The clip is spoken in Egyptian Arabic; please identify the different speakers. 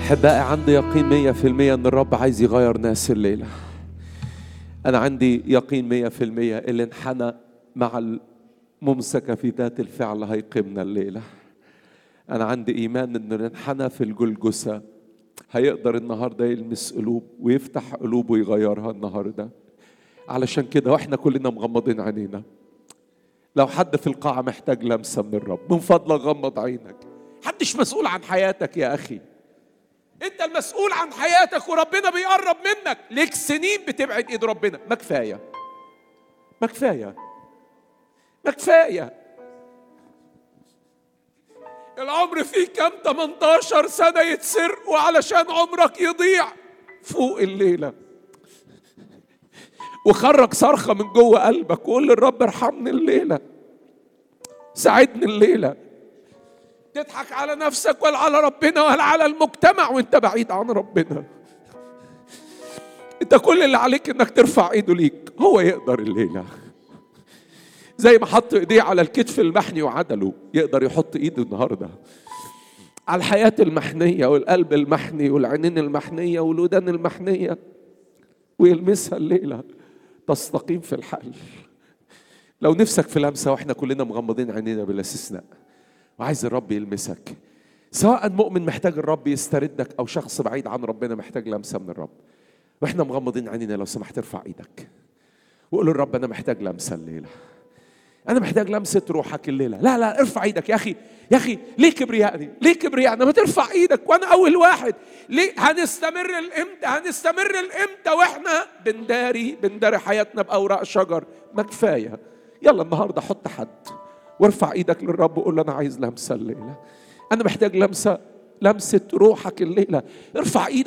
Speaker 1: أحبائي عندي يقين مية في المية أن الرب عايز يغير ناس الليلة أنا عندي يقين مية في المية اللي انحنى مع الممسكة في ذات الفعل هيقيمنا الليلة أنا عندي إيمان أن اللي انحنى في الجلجسة هيقدر النهاردة يلمس قلوب ويفتح قلوب ويغيرها النهاردة علشان كده واحنا كلنا مغمضين عينينا لو حد في القاعة محتاج لمسة من الرب من فضلك غمض عينك حدش مسؤول عن حياتك يا أخي انت المسؤول عن حياتك وربنا بيقرب منك ليك سنين بتبعد ايد ربنا ما كفايه ما كفايه ما كفايه العمر فيه كام 18 سنه يتسرق وعلشان عمرك يضيع فوق الليله وخرج صرخه من جوه قلبك وقول للرب ارحمني الليله ساعدني الليله تضحك على نفسك ولا على ربنا ولا على المجتمع وانت بعيد عن ربنا انت كل اللي عليك انك ترفع ايده ليك هو يقدر الليله زي ما حط ايديه على الكتف المحني وعدله يقدر يحط ايده النهارده على الحياة المحنية والقلب المحني والعينين المحنية والودان المحنية ويلمسها الليلة تستقيم في الحل لو نفسك في لمسة واحنا كلنا مغمضين عينينا بلا استثناء وعايز الرب يلمسك سواء مؤمن محتاج الرب يستردك او شخص بعيد عن ربنا محتاج لمسه من الرب واحنا مغمضين عينينا لو سمحت ارفع ايدك وقول للرب انا محتاج لمسه الليله انا محتاج لمسه روحك الليله لا لا ارفع ايدك يا اخي يا اخي ليه كبريائني ليه كبريائنا ما ترفع ايدك وانا اول واحد ليه هنستمر الامتى هنستمر الامتى واحنا بنداري بنداري حياتنا باوراق شجر ما كفايه يلا النهارده حط حد وارفع ايدك للرب وقول له انا عايز لمسه الليله انا محتاج لمسه لمسه روحك الليله ارفع ايدك